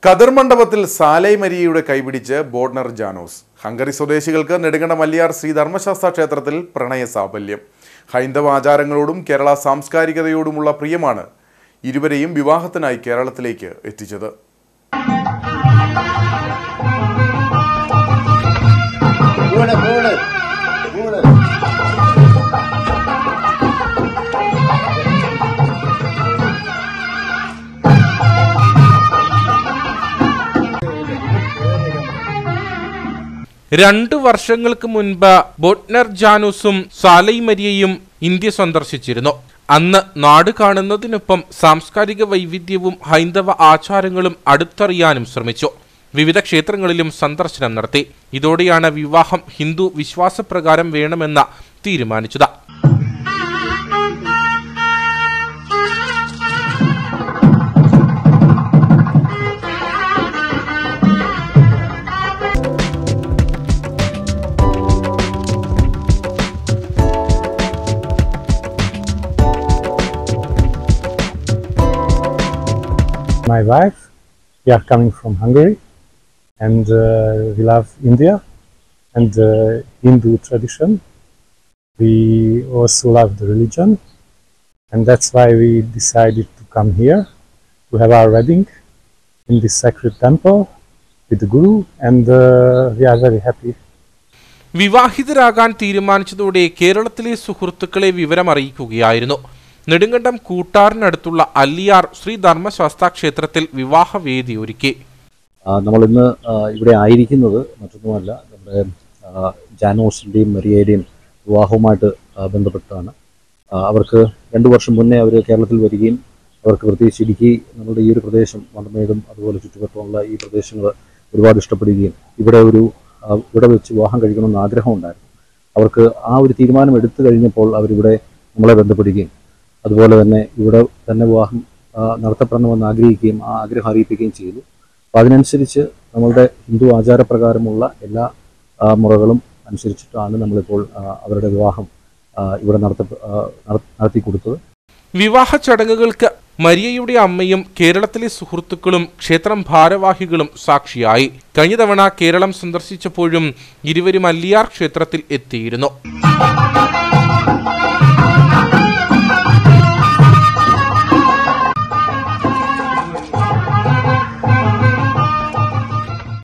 ഖദർ മണ്ഡപത്തിൽ സാലൈ മരിയയുടെ കൈപിടിച്ച് ബോഡ്നർ ജാനോസ് ഹംഗറി സ്വദേശികൾക്ക് നെടുങ്കണ്ട മല്ലിയാർ ശ്രീ ധർമ്മശാസ്ത്ര ക്ഷേത്രത്തിൽ പ്രണയ സാഫല്യം ഹൈന്ദവ ആചാരങ്ങളോടും കേരള സാംസ്കാരികതയോടുമുള്ള പ്രിയമാണ് ഇരുവരെയും വിവാഹത്തിനായി കേരളത്തിലേക്ക് എത്തിച്ചത് മൂന്ന് മൂന്ന് മൂന്ന് രണ്ടു വർഷങ്ങൾക്ക് മുൻപ് ബോട്ട്നർ ജാനൂസും സാലൈ മരിയയും ഇന്ത്യ സന്ദർശിച്ചിരുന്നു അന്ന് നാട് കാണുന്നതിനൊപ്പം സാംസ്കാരിക വൈവിധ്യവും ഹൈന്ദവ ആചാരങ്ങളും അടുത്തറിയാനും ശ്രമിച്ചു വിവിധ ക്ഷേത്രങ്ങളിലും സന്ദർശനം നടത്തി ഇതോടെയാണ് വിവാഹം ഹിന്ദു വിശ്വാസപ്രകാരം വേണമെന്ന തീരുമാനിച്ചത് my wife. We are coming from Hungary and uh, we love India and uh, Hindu tradition. We also love the religion and that's why we decided to come here to have our wedding in this sacred temple with the Guru and uh, we are very happy. വിവാഹിതരാകാൻ തീരുമാനിച്ചതോടെ കേരളത്തിലെ സുഹൃത്തുക്കളെ വിവരം അറിയിക്കുകയായിരുന്നു നെടുങ്കണ്ടം കൂട്ടാറിനടുത്തുള്ള അല്ലിയാർ ശ്രീ ധർമ്മശാസ്ത്ര ക്ഷേത്രത്തിൽ വിവാഹവേദി ഒരുക്കി ആ, നമ്മളിന്ന് ആ, ഇവിടെ ആയിരിക്കുന്നത് മറ്റൊന്നുമല്ല നമ്മുടെ ആ, ജാനോസിൻ്റെയും മരിയയുടെയും വിവാഹവുമായിട്ട് ആ, ബന്ധപ്പെട്ടാണ് ആ, അവർക്ക് രണ്ട് വർഷം മുന്നേ അവർ കേരളത്തിൽ വരികയും അവർക്ക് പ്രത്യേകിച്ച് ഇടുക്കി നമ്മുടെ ഈ ഒരു പ്രദേശം വണ്ടമേടും അതുപോലെ ചുറ്റുവട്ടമുള്ള ഈ പ്രദേശങ്ങൾ ഒരുപാട് ഇഷ്ടപ്പെടുകയും ഇവിടെ ഒരു ആ, ഇവിടെ വെച്ച് വിവാഹം കഴിക്കണമെന്ന് ആഗ്രഹമുണ്ടായിരുന്നു അവർക്ക് ആ ഒരു തീരുമാനം എടുത്തു കഴിഞ്ഞപ്പോൾ അവരിവിടെ നമ്മളെ ബന്ധപ്പെടുകയും അതുപോലെ തന്നെ ഇവിടെ തന്നെ വിവാഹം ആ, നടത്തപ്പെടണമെന്ന് ആഗ്രഹിക്കുകയും ആ ആഗ്രഹം അറിയിപ്പിക്കുകയും ചെയ്തു അപ്പോൾ അതിനനുസരിച്ച് നമ്മളുടെ ഹിന്ദു ആചാരപ്രകാരമുള്ള എല്ലാ ആ, മുറകളും അനുസരിച്ചിട്ടാണ് നമ്മളിപ്പോൾ ആ, അവരുടെ വിവാഹം ആ, ഇവിടെ നടത്ത ആ, നട- നടത്തി കൊടുത്തത് വിവാഹ ചടങ്ങുകൾക്ക് മരിയയുടെ അമ്മയും കേരളത്തിലെ സുഹൃത്തുക്കളും ക്ഷേത്രം ഭാരവാഹികളും സാക്ഷിയായി കഴിഞ്ഞ തവണ കേരളം സന്ദർശിച്ചപ്പോഴും ഇരുവരും അല്ലിയാർ ക്ഷേത്രത്തിൽ എത്തിയിരുന്നു